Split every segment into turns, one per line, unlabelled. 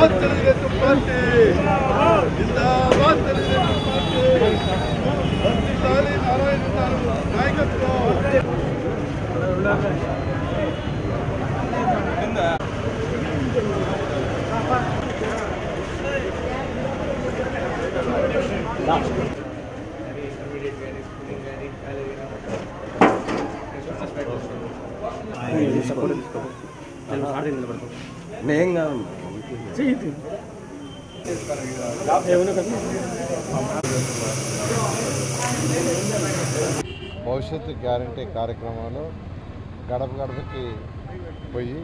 జిందాబాద్ Telugu Desam party జిందాబాద్ Telugu Desam party వర్ధిల్లాలి నారాయణ గారు నాయకత్వం
నేను కాదు
భవిష్యత్తు గ్యారంటీ కార్యక్రమంలో గడప గడపకి పోయి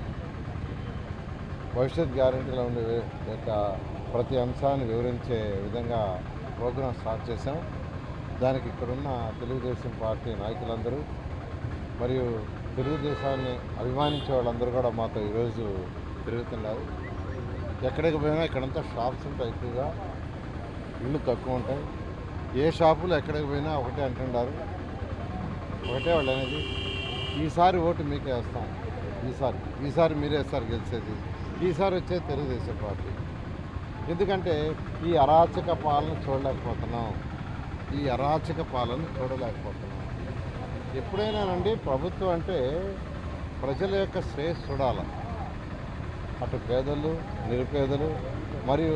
భవిష్యత్ గ్యారంటీలో ఉండే వి- యొక్క ప్రతి అంశాన్ని వివరించే విధంగా ప్రోగ్రాం స్టార్ట్ చేశాం దానికి ఇక్కడున్న తెలుగుదేశం పార్టీ నాయకులందరూ మరియు తెలుగుదేశాన్ని అభిమానించే వాళ్ళందరూ కూడా మాతో ఈరోజు తిరుగుతున్నారు ఎక్కడికి పోయినా ఇక్కడంతా షాప్స్ ఉంటాయి ఎక్కువగా ఇల్లు తక్కువ ఉంటాయి ఏ షాపులో ఎక్కడికి పోయినా ఒకటే అంటున్నారు ఒకటే వాళ్ళు అనేది ఈసారి ఓటు మీకే వేస్తాం ఈసారి ఈసారి మీరే వేస్తారు గెలిచేది ఈసారి వచ్చేది తెలుగుదేశం పార్టీ ఎందుకంటే ఈ అరాచక పాలన చూడలేకపోతున్నాం ఈ అరాచక పాలన చూడలేకపోతున్నాం ఎప్పుడైనానండి ప్రభుత్వం అంటే ప్రజల యొక్క శ్రేయస్సు చూడాలి అటు పేదలు నిరుపేదలు మరియు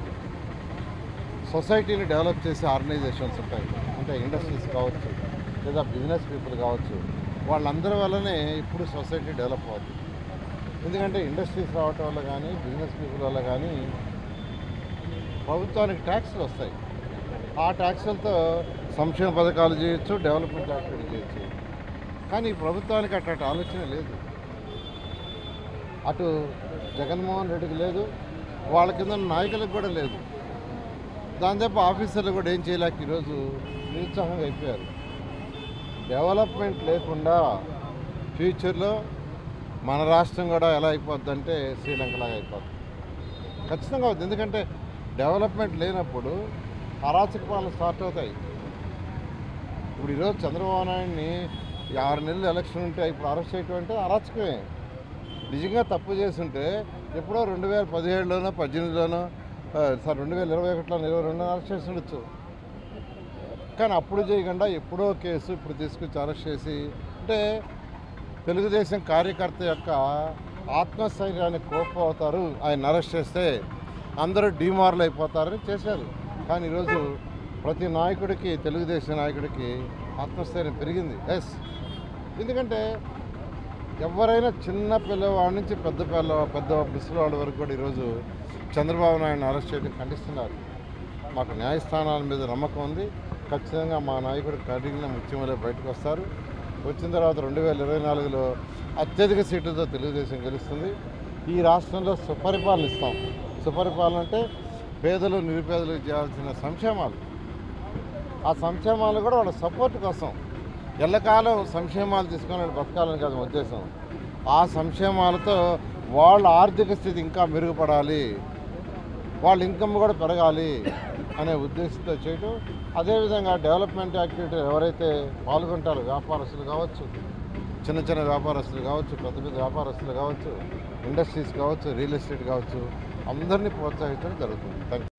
సొసైటీని డెవలప్ చేసే ఆర్గనైజేషన్స్ ఉంటాయి అంటే ఇండస్ట్రీస్ కావచ్చు లేదా బిజినెస్ పీపుల్ కావచ్చు వాళ్ళందరి వల్లనే ఇప్పుడు సొసైటీ డెవలప్ అవుతుంది ఎందుకంటే ఇండస్ట్రీస్ రావటం వల్ల కానీ బిజినెస్ పీపుల్ వల్ల కానీ ప్రభుత్వానికి ట్యాక్స్లు వస్తాయి ఆ ట్యాక్సులతో సంక్షేమ పథకాలు చేయొచ్చు డెవలప్మెంట్ యాక్టివిటీ చేయొచ్చు కానీ ఈ ప్రభుత్వానికి అట్లాంటి ఆలోచన లేదు అటు జగన్మోహన్ రెడ్డికి లేదు వాళ్ళ కింద ఉన్న నాయకులకు కూడా లేదు దాని తప్ప ఆఫీసర్లు కూడా ఏం చేయలేక ఈరోజు నిరుత్సాహంగా అయిపోయారు డెవలప్మెంట్ లేకుండా ఫ్యూచర్లో మన రాష్ట్రం కూడా ఎలా అయిపోద్దంటే శ్రీలంకలాగా అయిపోద్ది ఖచ్చితంగా అవుతుంది ఎందుకంటే డెవలప్మెంట్ లేనప్పుడు అరాచక పాలన స్టార్ట్ అవుతాయి ఇప్పుడు ఈరోజు చంద్రబాబు నాయుడిని ఈ ఆరు నెలలు ఎలక్షన్ ఉంటే ఇప్పుడు అరెస్ట్ చేయటం అంటే అరాచకమే నిజంగా తప్పు చేస్తుంటే ఎప్పుడో రెండు వేల పదిహేడులోనో పద్దెనిమిదిలోనో ఆ, సార్ రెండు వేల ఇరవై ఒకటిలో ఇరవై రెండు అరెస్ట్ చేసి ఉండొచ్చు కానీ అప్పుడు చేయకుండా ఎప్పుడో కేసు ఇప్పుడు తీసుకొచ్చి అరెస్ట్ చేసి అంటే తెలుగుదేశం కార్యకర్త యొక్క ఆత్మస్థైర్యానికి కోపం అవుతారు ఆయన అరెస్ట్ చేస్తే అందరూ డిమారల్ అయిపోతారని చేశారు కానీ ఈరోజు ప్రతి నాయకుడికి తెలుగుదేశం నాయకుడికి ఆత్మస్థైర్యం పెరిగింది ఎస్ ఎందుకంటే ఎవరైనా చిన్న పిల్లవాడి నుంచి పెద్ద పిల్ల పెద్ద ముసలివాడి వరకు కూడా ఈరోజు చంద్రబాబు నాయుడుని అరెస్ట్ చేయడం ఖండిస్తున్నారు మాకు న్యాయస్థానాల మీద నమ్మకం ఉంది ఖచ్చితంగా మా నాయకుడు కడిగిన ముత్యమలే బయటకు వస్తారు వచ్చిన తర్వాత రెండు వేల ఇరవై నాలుగులో అత్యధిక సీట్లతో తెలుగుదేశం గెలుస్తుంది ఈ రాష్ట్రంలో సుపరిపాలన ఇస్తాం సుపరిపాలన అంటే పేదలు నిరుపేదలకు చేయాల్సిన సంక్షేమాలు ఆ సంక్షేమాలు కూడా వాళ్ళ సపోర్ట్ కోసం ఎల్లకాలం సంక్షేమాలు తీసుకొని వాళ్ళు బతకాలని కాదు మా ఉద్దేశం ఆ సంక్షేమాలతో వాళ్ళ ఆర్థిక స్థితి ఇంకా మెరుగుపడాలి వాళ్ళ ఇన్కమ్ కూడా పెరగాలి అనే ఉద్దేశంతో చేయటం అదేవిధంగా డెవలప్మెంట్ యాక్టివిటీ ఎవరైతే పాల్గొంటారో వ్యాపారస్తులు కావచ్చు చిన్న చిన్న వ్యాపారస్తులు కావచ్చు పెద్ద పెద్ద వ్యాపారస్తులు కావచ్చు ఇండస్ట్రీస్ కావచ్చు రియల్ ఎస్టేట్ కావచ్చు అందరినీ ప్రోత్సహించడం జరుగుతుంది థ్యాంక్